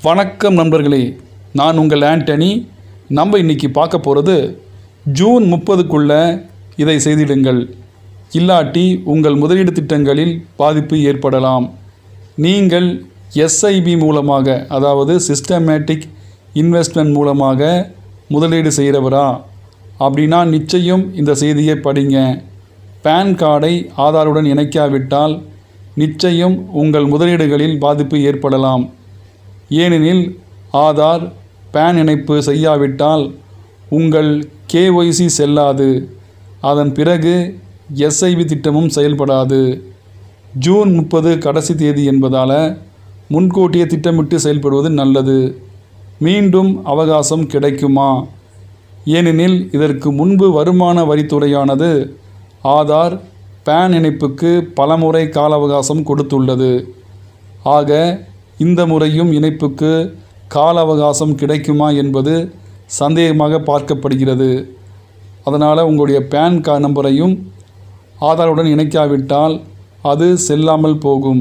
வணக்கம் நண்பர்களே நான் உங்கள் ஆண்டனி நம்ம இன்னைக்கு பார்க்க போகிறது ஜூன் முப்பதுக்குள்ளே இதை செய்திடுங்கள் இல்லாட்டி உங்கள் முதலீடு திட்டங்களில் பாதிப்பு ஏற்படலாம் நீங்கள் எஸ்ஐபி மூலமாக அதாவது சிஸ்டமேட்டிக் இன்வெஸ்ட்மெண்ட் மூலமாக முதலீடு செய்கிறவரா அப்படின்னா நிச்சயம் இந்த செய்தியை படிங்க பேன் கார்டை ஆதாருடன் இணைக்காவிட்டால் நிச்சயம் உங்கள் முதலீடுகளில் பாதிப்பு ஏற்படலாம் ஏனெனில் ஆதார் பேன் இணைப்பு செய்யாவிட்டால் உங்கள் கேஒய்சி செல்லாது அதன் பிறகு எஸ்ஐபி திட்டமும் செயல்படாது ஜூன் முப்பது கடைசி தேதி என்பதால் முன்கூட்டியே திட்டமிட்டு செயல்படுவது நல்லது மீண்டும் அவகாசம் கிடைக்குமா ஏனெனில் இதற்கு முன்பு வருமான வரித்துறையானது ஆதார் பேன் இணைப்புக்கு பலமுறை கால அவகாசம் கொடுத்துள்ளது ஆக இந்த முறையும் இணைப்புக்கு கால அவகாசம் கிடைக்குமா என்பது சந்தேகமாக பார்க்கப்படுகிறது அதனால் உங்களுடைய பேன் கார்டு நம்பரையும் ஆதாருடன் இணைக்காவிட்டால் அது செல்லாமல் போகும்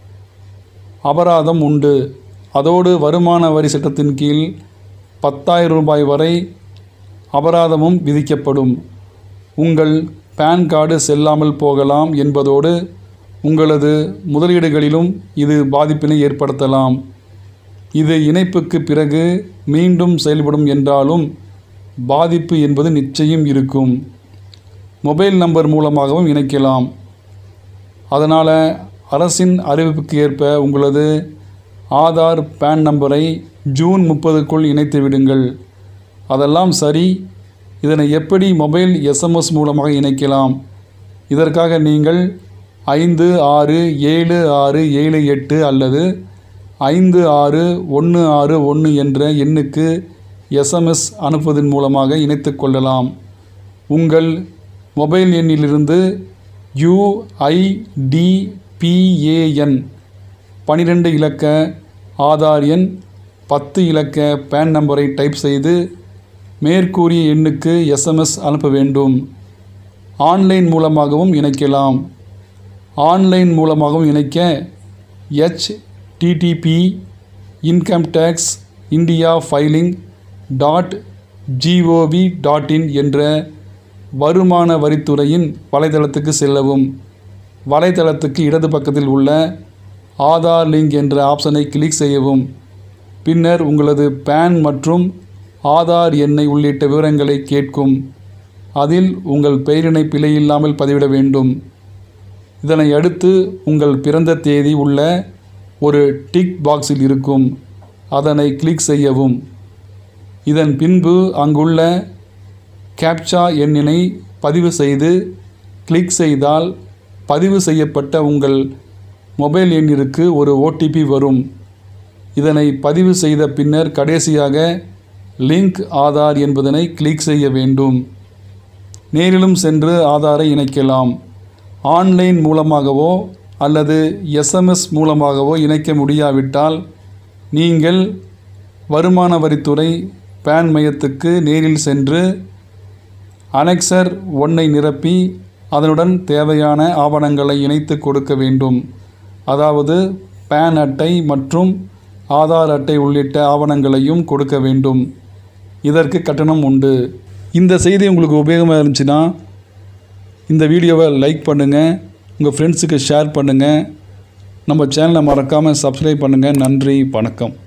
அபராதம் உண்டு அதோடு வருமான வரி சட்டத்தின் கீழ் பத்தாயிரம் ரூபாய் வரை அபராதமும் விதிக்கப்படும் உங்கள் பேன் கார்டு செல்லாமல் போகலாம் என்பதோடு உங்களது முதலீடுகளிலும் இது பாதிப்பினை ஏற்படுத்தலாம் இது இணைப்புக்கு பிறகு மீண்டும் செயல்படும் என்றாலும் பாதிப்பு என்பது நிச்சயம் இருக்கும் மொபைல் நம்பர் மூலமாகவும் இணைக்கலாம் அதனால் அரசின் அறிவிப்புக்கு ஏற்ப உங்களது ஆதார் பேன் நம்பரை ஜூன் முப்பதுக்குள் இணைத்து விடுங்கள் அதெல்லாம் சரி இதனை எப்படி மொபைல் எஸ்எம்எஸ் மூலமாக இணைக்கலாம் இதற்காக நீங்கள் ஐந்து ஆறு ஏழு ஆறு ஏழு எட்டு அல்லது ஐந்து ஆறு ஒன்று ஆறு ஒன்று என்ற எண்ணுக்கு எஸ்எம்எஸ் அனுப்புவதன் மூலமாக இணைத்து கொள்ளலாம் உங்கள் மொபைல் எண்ணிலிருந்து யுஐடிபிஏஎன் பனிரெண்டு இலக்க ஆதார் எண் பத்து இலக்க பேன் நம்பரை டைப் செய்து மேற்கூறிய எண்ணுக்கு எஸ்எம்எஸ் அனுப்ப வேண்டும் ஆன்லைன் மூலமாகவும் இணைக்கலாம் ஆன்லைன் மூலமாகவும் இணைக்க HTTP income tax India filing dot G O V dot in என்ற வருமான வரித்துறையின் வலைதளத்துக்கு செல்லவும் வலைதளத்துக்கு இடது பக்கத்தில் உள்ள ஆதார் லிங்க் என்ற ஆப்ஷனை கிளிக் செய்யவும் பின்னர் உங்களது பேன் மற்றும் ஆதார் எண்ணை உள்ளிட்ட விவரங்களை கேட்கும் அதில் உங்கள் பெயரினை பிழையில்லாமல் பதிவிட வேண்டும் இதனை அடுத்து உங்கள் பிறந்த தேதி உள்ள ஒரு டிக் பாக்ஸில் இருக்கும் அதனை கிளிக் செய்யவும் இதன் பின்பு அங்குள்ள கேப்சா எண்ணினை பதிவு செய்து கிளிக் செய்தால் பதிவு செய்யப்பட்ட உங்கள் மொபைல் எண்ணிற்கு ஒரு ஓடிபி வரும் இதனை பதிவு செய்த பின்னர் கடைசியாக லிங்க் ஆதார் என்பதனை கிளிக் செய்ய வேண்டும் நேரிலும் சென்று ஆதாரை இணைக்கலாம் ஆன்லைன் மூலமாகவோ அல்லது எஸ்எம்எஸ் மூலமாகவோ இணைக்க முடியாவிட்டால் நீங்கள் வருமான வரித்துறை பேன் மையத்துக்கு நேரில் சென்று அனெக்சர் ஒன்றை நிரப்பி அதனுடன் தேவையான ஆவணங்களை இணைத்து கொடுக்க வேண்டும் அதாவது பேன் அட்டை மற்றும் ஆதார் அட்டை உள்ளிட்ட ஆவணங்களையும் கொடுக்க வேண்டும் இதற்கு கட்டணம் உண்டு இந்த செய்தி உங்களுக்கு உபயோகமாக இருந்துச்சுன்னா இந்த வீடியோவை லைக் பண்ணுங்கள் உங்கள் ஃப்ரெண்ட்ஸுக்கு ஷேர் பண்ணுங்கள் நம்ம சேனலை மறக்காமல் சப்ஸ்கிரைப் பண்ணுங்கள் நன்றி வணக்கம்